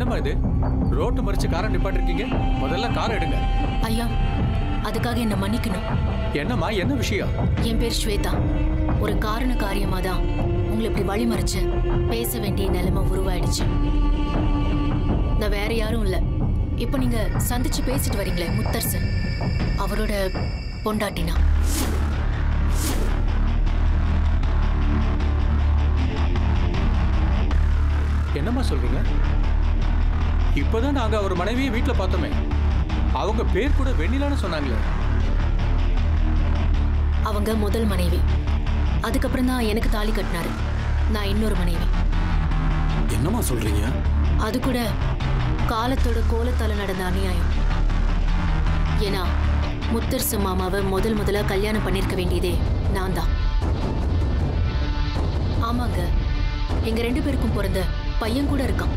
என்னம்மா இது ரோட்டு மறிச்சு காரை நிப்பாட்டிருக்கீங்க முதல்ல காரை எடுங்க ஐயா அதுக்காக என்ன மன்னிக்கணும் என்னம்மா என்ன விஷயம் என் பேர் ஸ்வேதா ஒரு காரண காரியமா தான் உங்களை இப்படி வழிமறிச்சு பேச வேண்டிய நிலைமை உருவாயிடுச்சு நான் வேற யாரும் இல்ல இப்போ நீங்க சந்திச்சு பேசிட்டு வரீங்களே முத்தரசன் அவரோட பொண்டாட்டினா என்னம்மா சொல்றீங்க இப்பதான் நாங்க அவர் மனைவியை வீட்டுல பார்த்தோமே அவங்க பேர் கூட வெண்ணிலான்னு சொன்னாங்களே அவங்க முதல் மனைவி அதுக்கப்புறம் தான் எனக்கு தாலி கட்டினாரு நான் இன்னொரு மனைவி என்னம்மா சொல்றீங்க அது கூட காலத்தோட கோலத்தால நடந்த அநியாயம் ஏன்னா முத்தரசு மாமாவை முதல் முதலா கல்யாணம் பண்ணிருக்க வேண்டியதே நான் தான் ஆமாங்க எங்க ரெண்டு பேருக்கும் பிறந்த பையன் கூட இருக்கான்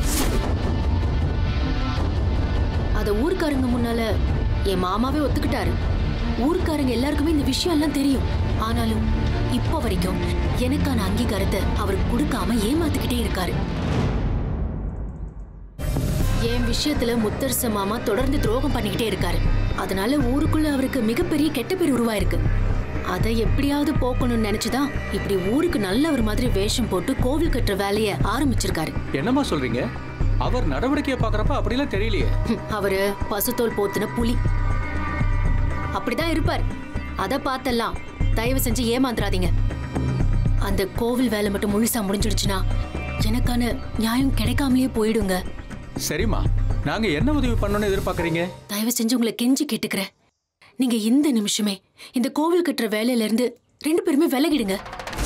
அத ஊர்க்காரங்க முன்னால என் மாமாவே ஒத்துக்கிட்டாரு ஊர்க்காரங்க எல்லாருக்குமே இந்த விஷயம் எல்லாம் தெரியும் ஆனாலும் இப்போ வரைக்கும் எனக்கான அங்கீகாரத்தை அவர் கொடுக்காம ஏமாத்திக்கிட்டே இருக்காரு என் விஷயத்துல முத்தரச மாமா தொடர்ந்து துரோகம் பண்ணிக்கிட்டே இருக்காரு அதனால ஊருக்குள்ள அவருக்கு மிகப்பெரிய கெட்ட பேர் உருவாயிருக்கு அதை எப்படியாவது போக்கணும்னு நினைச்சுதான் இப்படி ஊருக்கு நல்ல ஒரு மாதிரி வேஷம் போட்டு கோவில் கட்டுற வேலைய ஆரம்பிச்சிருக்காரு என்னம்மா சொல்றீங்க அவர் நடவடிக்கையை பார்க்கறப்ப அப்படிலாம் தெரியலையே ஹம், அவரு பசுத்தோல் போத்துன புலி அப்படிதான் இருப்பார் அத பார்த்தெல்லாம் தயவு செஞ்சு ஏமாந்துறாதீங்க அந்த கோவில் வேலை மட்டும் முழுசா முடிஞ்சிடுச்சுன்னா எனக்கான நியாயம் கிடைக்காமலேயே போயிடுங்க சரிம்மா நாங்க என்ன உதவி பண்ணணும்னு எதிர்பார்க்கறீங்க தயவு செஞ்சு உங்களை கெஞ்சி கேட்டுக்கிறேன் நீங்க இந்த நிமிஷமே இந்த கோவில் கட்டுற வேலையில இருந்து ரெண்டு பேருமே விலகிடுங்க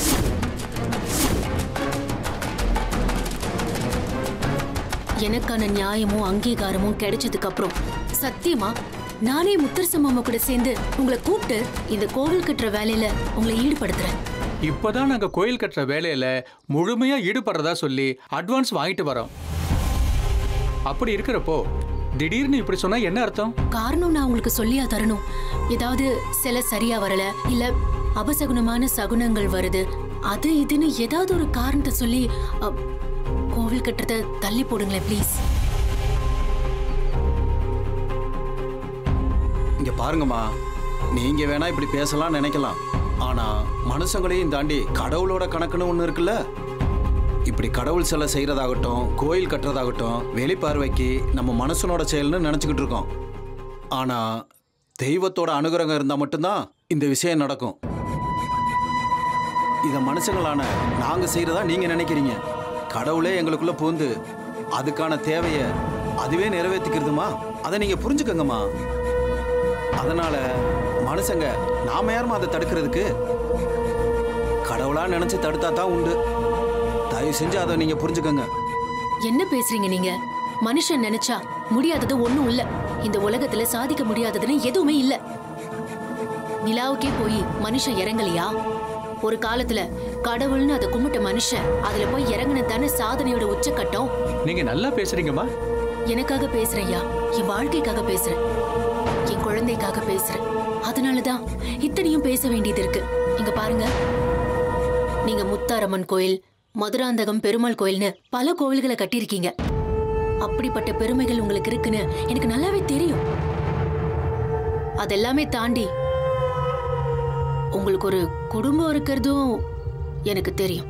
எனக்கான நியாயமும் அங்கீகாரமும் கிடைச்சதுக்கு அப்புறம் சத்தியமா நானே முத்தரச மாமா கூட சேர்ந்து உங்களை கூப்பிட்டு இந்த கோவில் கட்டுற வேலையில உங்களை ஈடுபடுத்துறேன் இப்பதான் நாங்க கோயில் கட்டுற வேலையில முழுமையா ஈடுபடுறதா சொல்லி அட்வான்ஸ் வாங்கிட்டு வரோம் அப்படி இருக்கிறப்போ திடீர்னு இப்படி சொன்னா என்ன அர்த்தம் காரணம் நான் உங்களுக்கு சொல்லியா தரணும் ஏதாவது சில சரியா வரல இல்ல அபசகுனமான சகுனங்கள் வருது அது இதுன்னு ஏதாவது ஒரு காரணத்தை சொல்லி அ, கோவில் கட்டுறத தள்ளி போடுங்களேன் ப்ளீஸ் இங்க பாருங்கம்மா நீங்க வேணா இப்படி பேசலாம் நினைக்கலாம் ஆனா மனுஷங்களையும் தாண்டி கடவுளோட கணக்குன்னு ஒண்ணு இருக்குல்ல இப்படி கடவுள் சிலை செய்யறதாகட்டும் கோயில் கட்டுறதாகட்டும் வெளிப்பார்வைக்கு நம்ம மனுஷனோட செயல்னு நினைச்சுக்கிட்டு இருக்கோம் ஆனா தெய்வத்தோட அனுகிரகம் இருந்தா மட்டும்தான் இந்த விஷயம் நடக்கும் இத மனுஷங்களான நாங்க செய்யறதா நீங்க நினைக்கிறீங்க கடவுளே எங்களுக்குள்ள பூந்து அதுக்கான தேவைய அதுவே நிறைவேற்றிக்கிறதுமா அதை நீங்க புரிஞ்சுக்கங்கம்மா அதனால மனுஷங்க நாம யாருமா அதை தடுக்கிறதுக்கு கடவுளா நினைச்சு தடுத்தா தான் உண்டு தயவு செஞ்சு அதை நீங்க புரிஞ்சுக்கங்க என்ன பேசுறீங்க நீங்க மனுஷன் நினைச்சா முடியாதது ஒண்ணும் இல்ல இந்த உலகத்துல சாதிக்க முடியாததுன்னு எதுவுமே இல்ல நிலாவுக்கே போய் மனுஷன் இறங்கலையா ஒரு காலத்துல கடவுள்னு அதை கும்பிட்ட மனுஷன் அதுல போய் இறங்குன தானே சாதனையோட உச்சக்கட்டம் நீங்க நல்லா பேசுறீங்கம்மா எனக்காக பேசுறையா என் வாழ்க்கைக்காக பேசுறேன் என் குழந்தைக்காக பேசுறேன் அதனாலதான் இத்தனையும் பேச வேண்டியது இருக்கு இங்க பாருங்க நீங்க முத்தாரம்மன் கோயில் மதுராந்தகம் பெருமாள் கோயில்னு பல கோவில்களை கட்டியிருக்கீங்க அப்படிப்பட்ட பெருமைகள் உங்களுக்கு இருக்குன்னு எனக்கு நல்லாவே தெரியும் அதெல்லாமே தாண்டி உங்களுக்கு ஒரு குடும்பம் இருக்கிறதும் எனக்கு தெரியும்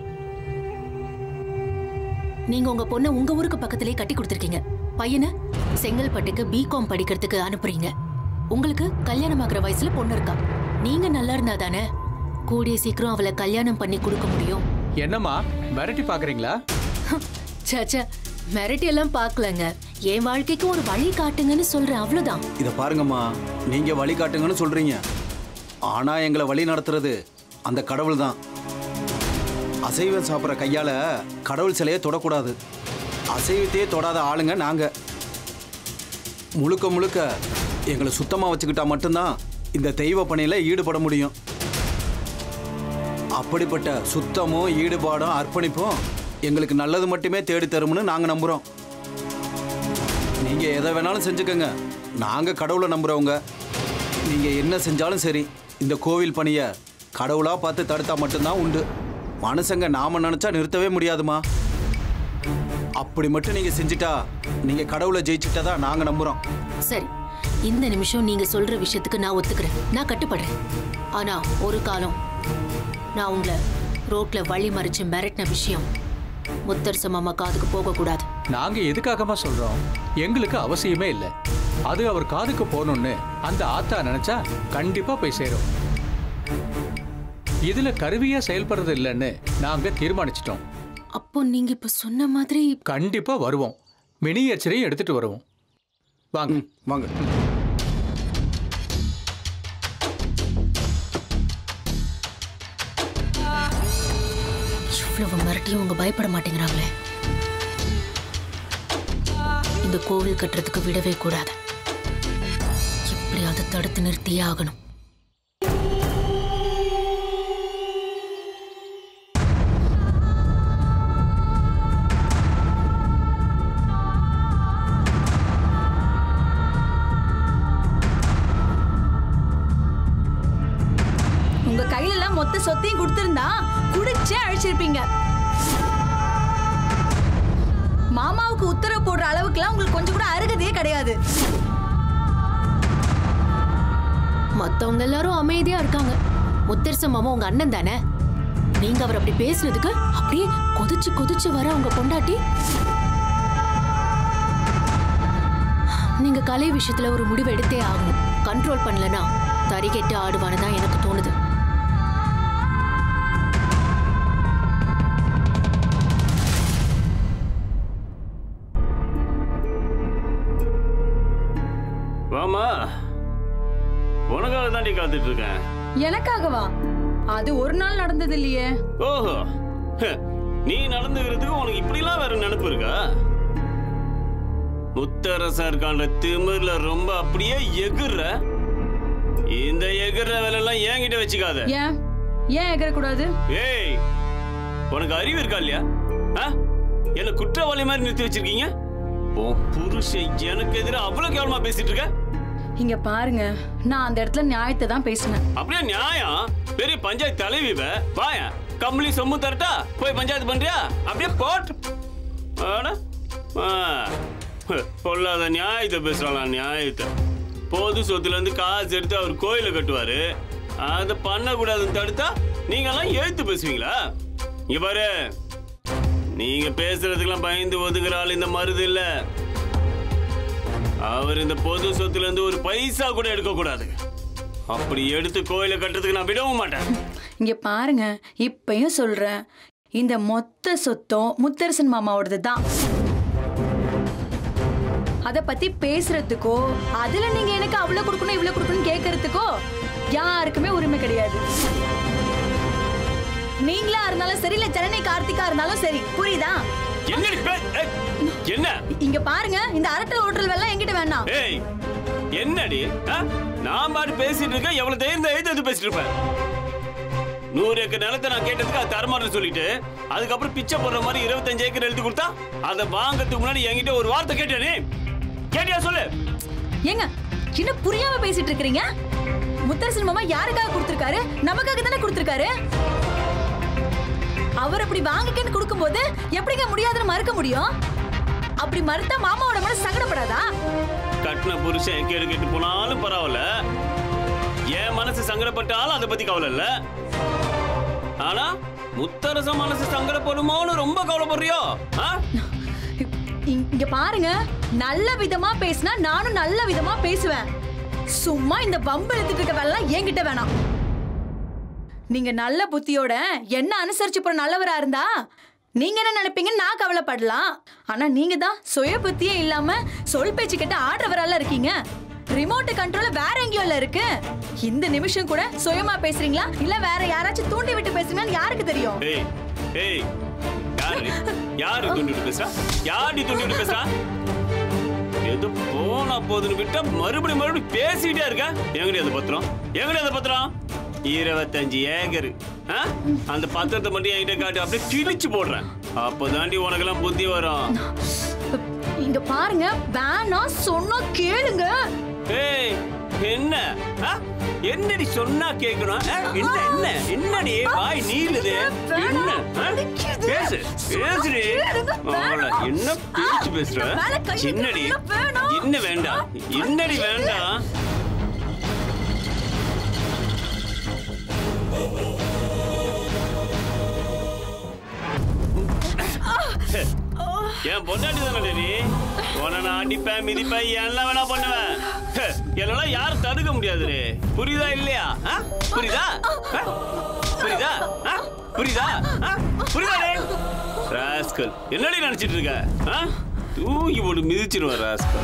நீங்க உங்க பொண்ணை உங்க ஊருக்கு பக்கத்திலேயே கட்டி கொடுத்துருக்கீங்க பையனை செங்கல்பட்டுக்கு பிகாம் படிக்கிறதுக்கு அனுப்புறீங்க உங்களுக்கு கல்யாணம் ஆகுற வயசுல பொண்ணு இருக்கா நீங்க நல்லா இருந்தா தானே கூடிய சீக்கிரம் அவளை கல்யாணம் பண்ணி கொடுக்க முடியும் என்னம்மா மிரட்டி பாக்குறீங்களா சச்சா மிரட்டி எல்லாம் பார்க்கலங்க என் வாழ்க்கைக்கு ஒரு வழி காட்டுங்கன்னு சொல்றேன் அவ்வளவுதான் இதை பாருங்கம்மா நீங்க வழிகாட்டுங்கன்னு சொல்றீங்க ஆனா எங்களை வழி நடத்துறது அந்த கடவுள் தான் அசைவம் சாப்பிட்ற கையால கடவுள் சிலையை தொடக்கூடாது அசைவத்தையே தொடாத ஆளுங்க நாங்க முழுக்க முழுக்க எங்களை சுத்தமா வச்சுக்கிட்டா மட்டும்தான் இந்த தெய்வ பணியில ஈடுபட முடியும் அப்படிப்பட்ட சுத்தமும் ஈடுபாடும் அர்ப்பணிப்பும் எங்களுக்கு நல்லது மட்டுமே தேடி தரும்னு நாங்க நம்புறோம் நீங்க எதை வேணாலும் செஞ்சுக்கோங்க நாங்க கடவுளை நம்புறவங்க நீங்க என்ன செஞ்சாலும் சரி இந்த கோவில் பணிய கடவுளா பார்த்து தடுத்தா மட்டும்தான் உண்டு மனுஷங்க நாம நினைச்சா நிறுத்தவே முடியாதுமா அப்படி மட்டும் நீங்க செஞ்சுட்டா நீங்க கடவுளை ஜெயிச்சுட்டதா நாங்க நம்புறோம் சரி இந்த நிமிஷம் நீங்க சொல்ற விஷயத்துக்கு நான் ஒத்துக்கிறேன் நான் கட்டுப்படுறேன் ஆனா ஒரு காலம் நான் உங்களை ரோட்ல வழி மறிச்சு மிரட்டின விஷயம் முத்தரச மாமா காதுக்கு போக கூடாது நாங்க எதுக்காகமா சொல்றோம் எங்களுக்கு அவசியமே இல்லை அது அவர் காதுக்கு போகணும்னு அந்த ஆத்தா நினைச்சா கண்டிப்பா போய் சேரும் இதுல கருவியா செயல்படுறது இல்லைன்னு நாங்க தீர்மானிச்சிட்டோம் அப்போ நீங்க இப்ப சொன்ன மாதிரி கண்டிப்பா வருவோம் மினியேச்சரையும் எடுத்துட்டு வருவோம் வாங்க ம், வாங்க இவ்வளவு மிரட்டியும் அவங்க பயப்பட மாட்டேங்கிறாங்களே இந்த கோவில் கட்டுறதுக்கு விடவே கூடாது எப்படியாவது தடுத்து நிறுத்தியே ஆகணும் உங்க கையில எல்லாம் மொத்த சொத்தையும் கொடுத்திருந்தா குடிச்சே அழிச்சிருப்பீங்க மாமாவுக்கு உத்தரவு போடுற அளவுக்குலாம் உங்களுக்கு கொஞ்சம் கூட அருகதையே கிடையாது மத்தவங்க எல்லாரும் அமைதியா இருக்காங்க முத்தரச மாமா உங்க அண்ணன் தானே நீங்க அவர் அப்படி பேசுனதுக்கு அப்படியே கொதிச்சு கொதிச்சு வர உங்க பொண்டாட்டி நீங்க கலை விஷயத்துல ஒரு முடிவு எடுத்தே ஆகணும் கண்ட்ரோல் பண்ணலனா தறிகெட்டு ஆடுவான்னு தான் எனக்கு தோணுது வாமா உனக்காக தாண்டி காத்துட்டு இருக்கேன் எனக்காகவா அது ஒரு நாள் நடந்தது இல்லையே ஓஹோ ஹ, நீ நடந்துக்கிறதுக்கு உனக்கு இப்படிலாம் வேற நினைப்பு இருக்கா முத்தரசன் இருக்கான்ற திமிர்ல ரொம்ப அப்படியே எகுற இந்த எகுற வேலையெல்லாம் என்கிட்ட வச்சுக்காத ஏன் ஏன் எகரக்கூடாது ஏய் உனக்கு அறிவு இருக்கா இல்லையா ஆ? என்ன குற்றவாளி மாதிரி நிறுத்தி வச்சிருக்கீங்க உன் புருஷன் எனக்கு எதிராக அவ்வளவு கேவலமா பேசிட்டு இருக்க இங்க பாருங்க நான் அந்த இடத்துல நியாயத்தை தான் பேசினேன் அப்படியே நியாயம் பெரிய பஞ்சாயத்து தலைவி இவ. வாயா கம்பளி சொம்பு தரட்டா போய் பஞ்சாயத்து பண்றியா அப்படியே போட்டு ஆட. ஆ. ஹ், பொல்லாத நியாயத்தை பேசுறாளாம் நியாயத்தை பொது சொத்துல இருந்து காசு எடுத்து அவர் கோயில கட்டுவாரு அதை பண்ணக்கூடாதுன்னு தடுத்தா நீங்கெல்லாம் எழுத்து பேசுவீங்களா இங்க பாரு நீங்க பேசுறதுக்கெல்லாம் பயந்து ஒதுங்குற ஆள் இந்த மருது இல்ல அவர் இந்த பொது சொத்துல இருந்து ஒரு பைசா கூட எடுக்க கூடாது அப்படி எடுத்து கோயிலை கட்டுறதுக்கு நான் விடவும் மாட்டேன் இங்க பாருங்க இப்பயும் சொல்றேன் இந்த மொத்த சொத்தும் முத்தரசன் மாமாவோடது தான் அத பத்தி பேசுறதுக்கோ அதுல நீங்க எனக்கு அவ்வளவு கொடுக்கணும் இவ்வளவு கொடுக்கணும் கேட்கறதுக்கோ யாருக்குமே உரிமை கிடையாது நீங்களா இருந்தாலும் சரி இல்ல ஜனனி கார்த்திகா இருந்தாலும் சரி புரியுதா என்னடி பே- ஏய், என்ன இங்க பாருங்க இந்த அரட்டல் ஓட்டல் வேலை என்கிட்ட வேணாம் ஏய் என்னடி ஆ? நான் பாட்டு பேசிட்டு இருக்கேன் எவ்வளவு தைரியம் எழுத்து எடுத்து பேசிட்டு இருப்பேன் நூறு ஏக்கர் நிலத்தை நான் கேட்டதுக்கு அது தரமாட்டேன்னு சொல்லிட்டு அதுக்கப்புறம் பிச்சை போடுற மாதிரி இருபத்தஞ்சு ஏக்கர் எழுதி கொடுத்தா அதை வாங்கறதுக்கு முன்னாடி என்கிட்ட ஒரு வார்த்தை கேட்டேனே கேட்டியா சொல்லு ஏங்க என்ன புரியாம பேசிட்டு இருக்கீங்க முத்தரசன் மாமா யாருக்காக கொடுத்திருக்காரு நமக்காக தானே கொடுத்திருக்காரு அவர் அப்படி வாங்கிக்கன்னு கொடுக்கும்போது எப்படிங்க முடியாதுன்னு மறுக்க முடியும் அப்படி மறுத்தா மாமாவோட மனசு சங்கடப்படாதா கட்டின புருஷன் கேடு கெட்டு போனாலும் பரவாயில்ல என் மனசு சங்கடப்பட்டாலும் அதை பத்தி கவலை இல்ல ஆனா முத்தரச மனசு சங்கடப்படுமோன்னு ரொம்ப கவலைப்படுறியோ ஆ? இ- இங்க பாருங்க நல்ல விதமா பேசினா நானும் நல்ல விதமா பேசுவேன் சும்மா இந்த பம்பு எடுத்துட்டு இருக்க வேலை என்கிட்ட வேணாம் நீங்க நல்ல புத்தியோட என்ன அனுசரிச்சு போற நல்லவரா இருந்தா நீங்க என்ன நினைப்பீங்கன்னு நான் கவலைப்படலாம் ஆனா நீங்க தான் சுய புத்தியே இல்லாம சொல் பேச்சு கேட்டு ஆடுறவரால இருக்கீங்க ரிமோட் கண்ட்ரோல் வேற எங்கேயோ இல்ல இருக்கு இந்த நிமிஷம் கூட சுயமா பேசுறீங்களா இல்ல வேற யாராச்சும் தூண்டி விட்டு பேசுறீங்களான்னு யாருக்கு தெரியும் ஏய் ஏய் யாரு யாரு துண்டிட்டு பேசுறா யாரு துண்டிட்டு பேசுறா எது போனா போதுன்னு விட்டா மறுபடியும் மறுபடியும் பேசிக்கிட்டே இருக்க எங்கடி அந்த பத்திரம் எங்கடி அந்த பத்திரம் இருபத்தஞ்சு ஏக்கர் ஆ? அந்த பத்திரத்தை மட்டும் என்கிட்ட காட்டு அப்படியே கிழிச்சு போடுறேன் அப்போதாண்டி உனக்கெல்லாம் புத்தி வரும் இங்க பாருங்க வேணாம் சொன்னா கேளுங்க ஏய் என்ன ஆ? என்னடி சொன்னா கேட்கணும் ஆ? என்ன என்ன என்னடி வாய் நீளுது என்ன ஆ? பேசு பேசுடி ஆட என்ன பேச்சு பேசுற நான் மேல கை வைக்கிறேன். என்னடி என்ன வேணும்? என்ன வேண்டாம் என்னடி வேண்டாம் என் பொண்டாட்டி தானே நீ உன்னை நான் அடிப்பேன் மிதிப்பேன் எல்லாம் வேணா பண்ணுவேன் ஹே, என்னெல்லாம் யாரும் தடுக்க முடியாது புரியுதா இல்லையா ஆ? புரியுதா ஆ? புரியுதா ஆ? புரியுதா ஆ? புரியுதா டேய்? ராஸ்கல் என்னடி நினைச்சிட்டு இருக்க ஆ? தூக்கி போட்டு மிதிச்சிருவேன் ராஸ்கல்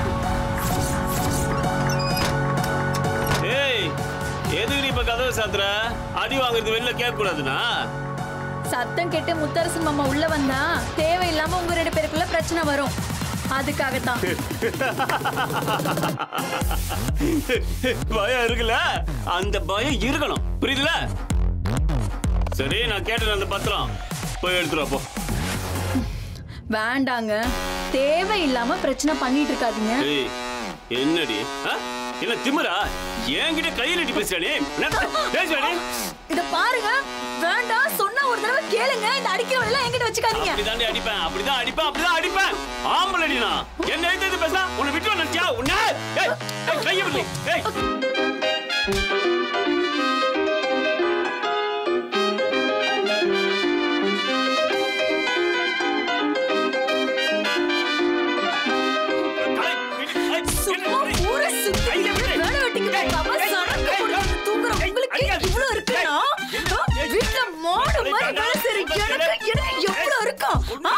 ஏய் எதுக்கு நீ இப்ப கதவை சாத்துற அடி வாங்குறது வெளில கேட்க கூடாதுன்னா சத்தம் கேட்டு முத்தரசன் மாமா உள்ள வந்தா தேவையில்லாம உங்க ரெண்டு பேருக்குள்ள பிரச்சனை வரும் அதுக்காகத்தான் பயம் இருக்குல்ல அந்த பயம் இருக்கணும் புரியுதுல சரி நான் கேட்டேன் அந்த பத்திரம் போய் எடுத்துரு அப்போ வேண்டாங்க தேவையில்லாம பிரச்சனை பண்ணிட்டு இருக்காதீங்க ஏய் என்னடி ஆ? என்ன திமிரா என்கிட்ட கையில் அடி பேசுறானே பேசுறானே இத பாருங்க வேண்டாம் சொன்னா ஒரு தடவை கேளுங்க இந்த அடிக்கிற வேலை என்கிட்ட வச்சுக்காதீங்க அப்படிதாண்டி அடிப்பேன் அப்படிதான் அடிப்பேன் அப்படிதான் அடிப்பேன் ஆம்பளடி நான் என்ன எழுத்து பேச உன்னை விட்டு நினைச்சியா உன்ன ஏய் ஏய், கையை விடு ஏய் கலை, விடு, ஏய், சும்மா விடு, ஊரை சுத்தி கையை விடு. வேலை வெட்டிக்கு போகாம சரக்கு போட்டு தூங்குற உங்களுக்கு இவ்வளவு இருக்குன்னா ஆ, வீட்டுல மாடு மாதிரி வேலை செய்யற எனக்கு எனக்கு எவ்வளவு இருக்கும் ஆ,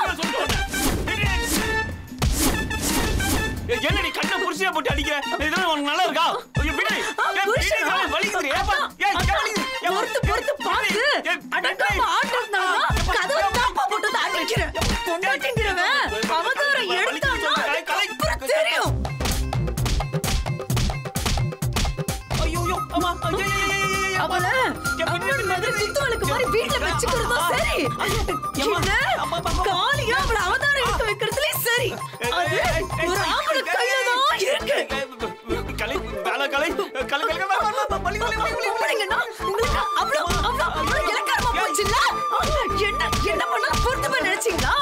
என்னடி கண்ண புருஷியா போட்டு அடிக்கிற இதெல்லாம் உனக்கு நல்லா இருக்கா ஐயோ, விடு. ஆ, ஏய், புருஷனா? ஏய், வலிக்குதுடி. ஏப்பா, ஏய், ஏன் வலிக்குது? ஏன் பொறுத்து பொறுத்து பார்த்து ஏய், அடங்காம ஆடுறதுனா கதவை தாப்பா போட்டு வந்து அடிக்கிறேன் பொண்டாட்டிங்கிறவன் அவதாரம் எடுத்தான்னா அப்புறம் தெரியும் ஐயோ, ஐயோ, அம்மா, ஐயோ, ஐயோ, ஐயோ, ஐயோ, ஐயோ, அவள அம்மா. அம்மன் மாதிரி குத்துவலுக்கு மாதிரி வீட்டுல வச்சுக்கிறதும் சரி இது காலியா அவள அவதாரம் எடுத்து வைக்கிறதுலயும் சரி அது ஒரு ஆம்பளை கையில தான் இருக்கு கலை, வேலை கலை, கலை, கலை, கலை, வா, வா, வா, வலி, வலி, வலி, வலி, வலி. பொம்பளைங்கன்னா உங்களுக்கு அவ்வளவு அவ்வளவு அவ்வளவு இலக்காரமா போச்சுல்ல என்ன என்ன பண்ணாலும் பொறுத்துப்ப நினைச்சீங்களா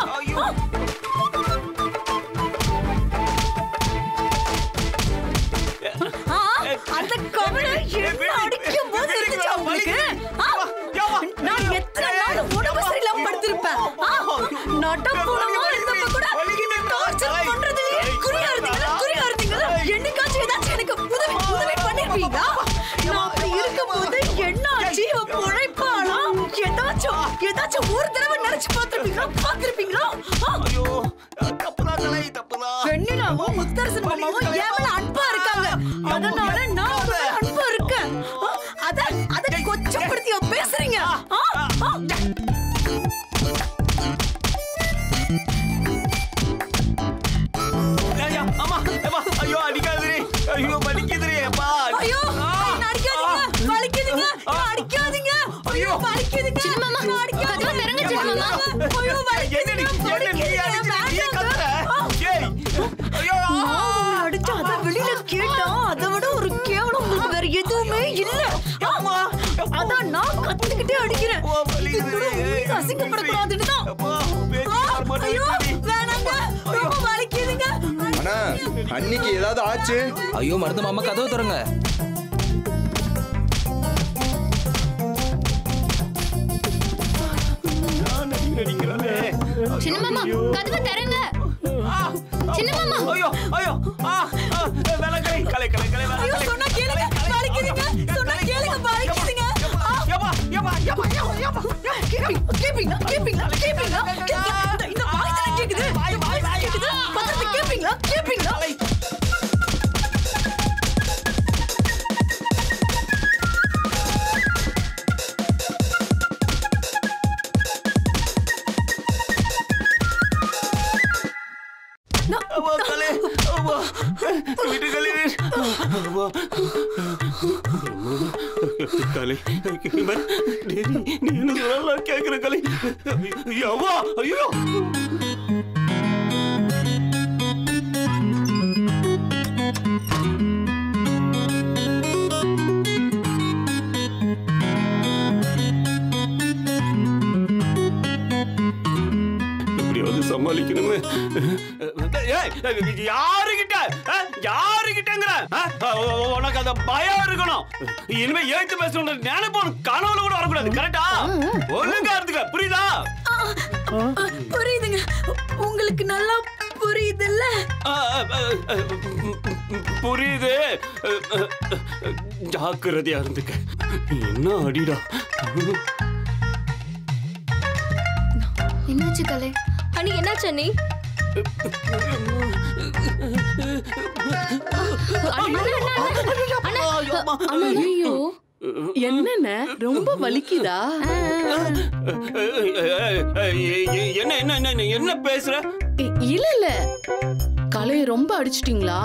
ஆ, அந்த கவலை என்ன அடிக்கும் போது இருந்துச்சா உங்களுக்கு ஆ, நான் எத்தனை நாள் உடம்பு சரியில்லாம படுத்திருப்பேன் ஆ, நடப்புணமா இருந்தப்ப கூட என்ன டார்ச்சர் பண்றதுலயே குறியா இருந்தீங்களா குறியா இருந்தீங்களா என்னைக்காச்சும் ஏதாச்சும் எனக்கு உதவி உதவி பண்ணிருப்பீங்களா நான் அப்படி இருக்கும்போது என்ன ஆச்சு இவ பொழைப்பாளா ஏதாச்சும் ஏதாச்சும் ஒரு தடவை நினைச்சு பார்த்திருப்பீங்களா பார்த்திருப்பீங்களா ஆ, ஐயோ, தப்புதான் கலை, தப்புதான். வெண்ணிலாவும் முத்தரசன் மாமாவும் என் மேல அன்பா இருக்காங்க அதனால நான் உங்க மேல அன்பா இருக்கேன் ஆ, அத அத கொச்சப்படுத்தி பேசுறீங்க ஆ, ஆ. ஐயா, அம்மா, அம்மா, ஐயோ, அடிக்காதடி. ஐயோ, வலிக்குதுடி, அப்பா. ஐயோ என்ன அடிக்காதீங்க வலிக்குதுங்க என்ன அடிக்காதீங்க ஐயோ வலிக்குதுங்க சின்ன மாமா, என்ன அடிக்காதீங்க. கதவை திறங்க, சின்ன மாமா. ஐயோ என்னடி, வலிக்குதுங்க என்ன நீ வலிக்குதுங்க அடிக்கிற, நீ வேண்டாங்க. கத்துற? ஆ. ஏய், ஐயோ, ஆ. நான் உங்களை அடிச்சு அதை வெளியில கேட்டா அதை விட ஒரு கேவலம் உங்களுக்கு வேற எதுவுமே இல்ல ஆமா அதான் நான் கத்துக்கிட்டே அடிக்கிறேன் ஓ, இது வலிக்குது. கூட உங்களுக்கு அசிங்கப்படக்கூடாதுன்னு தான் அப்பா, பேச்சு ஆ, வர மாட்டேங்குது. ஐயோ வேணாங்க ரொம்ப வலிக்குதுங்க அண்ணா அன்னைக்கு ஏதாவது ஆச்சு ஐயோ மருந்து மாமா கதவு திறங்க நான் அடி அடிக்கிறானே. சின்ன மாமா கதவை திறங்க சின்ன மாமா ஐயோ, ஐயோ, ஆ, ஆ, வேலை கலை, கலை, கலை, கலை, வேலை ஐயோ கலை. சொன்னா கேளுங்க வலிக்குதுங்க சொன்னா கேளுங்க வலிக்குதுங்க ஆ, ஏப்பா, ஏப்பா, ஏப்பா, ஏப்பா, ஏப்பா. கேப்பீங்க கேப்பீங்களா கேப்பீங்களா கேப்பீங்களா கேப்பீங்களா? இந்த- இந்த வாய் தானே கேக்குது இந்த வாய் தானே கேக்குது பக்கத்துல கேப்பீங்களா கேப்பீங்களா அப்பா, கலை, அப்பா, விடு கலை. அப்பா. கலை, இவன், டேய், நீ நீ என்ன சொன்னாலும் கேட்கிற கலை ஐயோ, அம்மா, ஐயோ எப்படியாவது சமாளிக்கணுமே ஏய், யாருகிட்ட ஆ? யாருகிட்டங்கிற ஆ? உனக்கு அந்த பயம் இருக்கணும் இனிமே எழுத்து பேசணுன்ற நினைப்பு உனக்கு கனவுல கூட வரக்கூடாது கரெக்டா ஒழுங்கா இருந்துக்க புரியுதா புரியுதுங்க உங்களுக்கு நல்லா புரியுதுல்ல ஆ, ஆ, ஆ, ஆ, புரியுது ஜாக்கிரதையா இருந்துக்க என்ன அடிடா என்னாச்சு கலை அண்ணி என்னாச்சு அண்ணி ஐயோ என்னென்ன ரொம்ப வலிக்குதா என்ன என்ன என்ன என்ன பேசுற இ- இல்ல இல்ல கலையை ரொம்ப அடிச்சிட்டீங்களா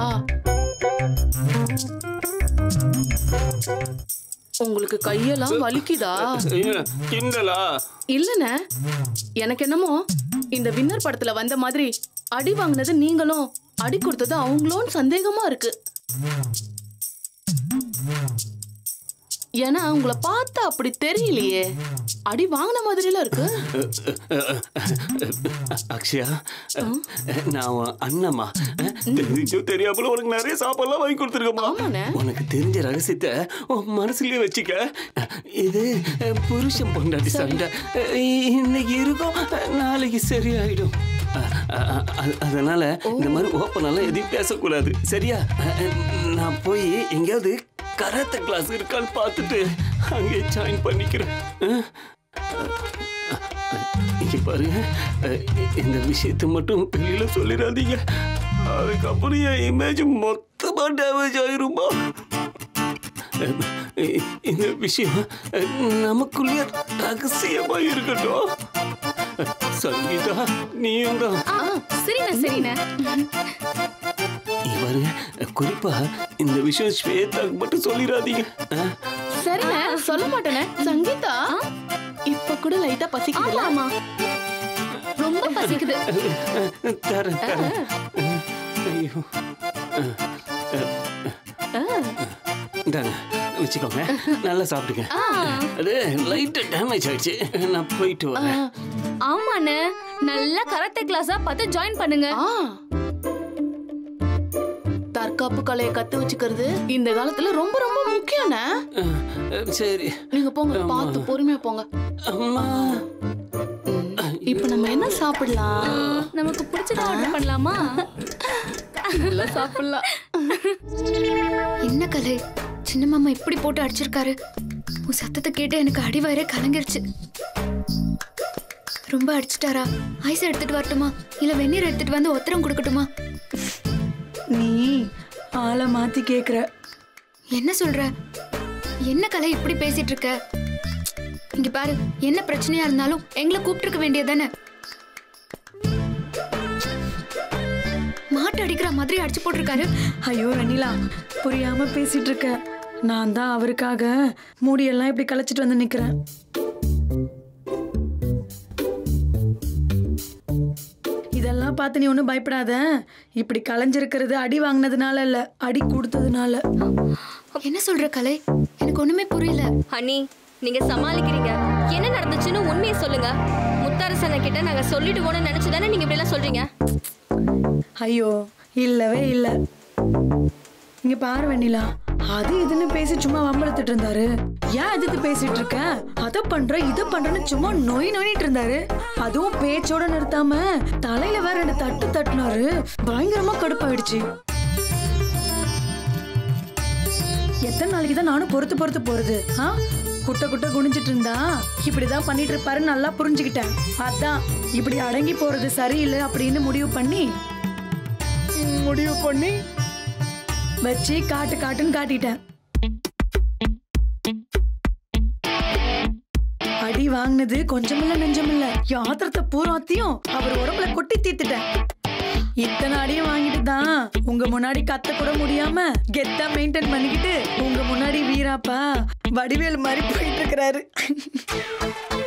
உங்களுக்கு கையெல்லாம் வலிக்குதா என்ன, கிண்டலா இல்லண்ணே எனக்கு என்னமோ இந்த வின்னர் படத்துல வந்த மாதிரி அடி வாங்கினது நீங்களும் அடி கொடுத்தது அவங்களோன்னு சந்தேகமா இருக்கு ஏன்னா உங்களை பார்த்தா அப்படி தெரியலையே அடி வாங்கின மாதிரிலாம் இருக்கு அக்ஷயா நான் உன் அண்ணம்மா தெரிஞ்சோ தெரியாமல உனக்கு நிறைய சாப்பாடுலாம் வாங்கி கொடுத்துருக்கமா ஆமாண்ணே. உனக்கு தெரிஞ்ச ரகசியத்தை உன் மனசுலயே வச்சுக்க இது புருஷன் பொண்டாட்டி சண்டை இன்னைக்கு இருக்கும் நாளைக்கு சரியாயிடும் அ- அதனால இந்த மாதிரி ஓப்பனெல்லாம் எதையும் பேசக்கூடாது சரியா நான் போய் எங்கேயாவது கராத்தே கிளாஸ் இருக்கான்னு பார்த்துட்டு அங்கே ஜாயின் பண்ணிக்கிறேன் ஆ? இங்க பாருங்க அஹ், இந்த விஷயத்தை மட்டும் வெளியில சொல்லிடாதீங்க அதுக்கப்புறம் என் இமேஜ் மொத்தமா டேமேஜ் ஆயிருமா அஹ், இ- இந்த விஷயம் அஹ், நமக்குள்ளேயே ரகசியமா இருக்கட்டும் அஹ், சங்கீதா நீயும் தான் சரிண்ணா சரிண்ணா இங்க பாருங்க அஹ், குறிப்பா இந்த விஷயம் ஸ்வேதாக்கு மட்டும் சொல்லிடாதீங்க அஹ், சரிண்ணே சொல்ல மாட்டேனே சங்கீதா இப்ப கூட லைட்டா பசிக்குதுல ஆமா ரொம்ப பசிக்குது அஹ், தரேன் தரேன் அஹ், ஐயோ அஹ், அஹ், இந்தாங்க வச்சுக்கோங்க நல்லா சாப்பிடுங்க அது லைட்டா டேமேஜ் ஆயிடுச்சு நான் போயிட்டு வரேன் ஆமாண்ணே நல்ல கராத்தே கிளாஸா பார்த்து ஜாயின் பண்ணுங்க ஆ. தற்காப்பு கலையை கத்து வச்சுக்கிறது இந்த காலத்துல ரொம்ப ரொம்ப முக்கியம்ண்ணே அஹ், அஹ், சரி நீங்க போங்க பார்த்து பொறுமையா போங்க அம்மா இப்ப நம்ம என்ன சாப்பிடலாம் நமக்கு பிடிச்சத ஆர்டர் பண்ணலாமா நல்லா சாப்பிடலாம் என்ன கலை சின்ன மாமா இப்படி போட்டு அடிச்சிருக்காரு உன் சத்தத்தை கேட்டு எனக்கு அடிவயிறே கலங்கிருச்சு ரொம்ப அடிச்சிட்டாரா ஐஸ் எடுத்துட்டு வரட்டுமா இல்ல வெந்நீர் எடுத்துட்டு வந்து ஒத்தரம் கொடுக்கட்டுமா நீ ஆளை மாத்தி கேக்குற என்ன சொல்ற என்ன கலை இப்படி பேசிட்டு இருக்க இங்க பாரு என்ன பிரச்சனையா இருந்தாலும் எங்களை கூப்பிட்டுருக்க வேண்டியதானே மாட்டு அடிக்கிற மாதிரி அடிச்சு போட்டிருக்காரு ஐயோ வெண்ணிலா புரியாம பேசிட்டு இருக்க நான் தான் அவருக்காக மூடியெல்லாம் இப்படி களைச்சிட்டு வந்து நிக்கிறேன் இதெல்லாம் பார்த்து நீ ஒன்றும் பயப்படாத இப்படி களைஞ்சிருக்கிறது அடி வாங்கினதுனால இல்ல அடி கொடுத்ததுனால என்ன சொல்ற கலை எனக்கு ஒண்ணுமே புரியல ஹனி நீங்க சமாளிக்கிறீங்க என்ன நடந்துச்சுன்னு உண்மையை சொல்லுங்க முத்தரசனை கிட்ட நாங்க சொல்லிடுவோம்னு நினைச்சு தானே நீங்க இப்படி எல்லாம் சொல்றீங்க ஐயோ இல்லவே இல்ல இங்க பாரு வெண்ணிலா அது இதுன்னு பேசி சும்மா வம்பளத்துட்டு இருந்தாரு ஏன் எதுக்கு பேசிட்டு இருக்க அத பண்ற இத பண்றேன்னு சும்மா நொய் நொயிட்டு இருந்தாரு அதுவும் பேச்சோட நிறுத்தாம தலையில வேற ரெண்டு தட்டு தட்டுனாரு பயங்கரமா கடுப்பாயிடுச்சு எத்தனை நாளைக்கு தான் நானும் பொறுத்து பொறுத்து போறது ஆ குட்ட குட்ட குனிஞ்சிட்டு இருந்தா இப்படிதான் பண்ணிட்டு இருப்பாருன்னு நல்லா புரிஞ்சுக்கிட்டேன் அதான் இப்படி அடங்கி போறது சரியில்லை அப்படின்னு முடிவு பண்ணி முடிவு பண்ணி வச்சு காட்டு காட்டுன்னு காட்டிட்டேன் அடி வாங்கினது கொஞ்சமில்ல நெஞ்சமில்ல யாத்திரத்தை பூராத்தையும் அவர் உடம்புல கொட்டி தீர்த்துட்டேன் இத்தனை அடியும் வாங்கிட்டு தான் உங்க முன்னாடி கத்த கூட முடியாம கெத்தா மெயின்டைன் பண்ணிக்கிட்டு உங்க முன்னாடி வீராப்பா வடிவேல் மாதிரி போயிட்டு இருக்கிறாரு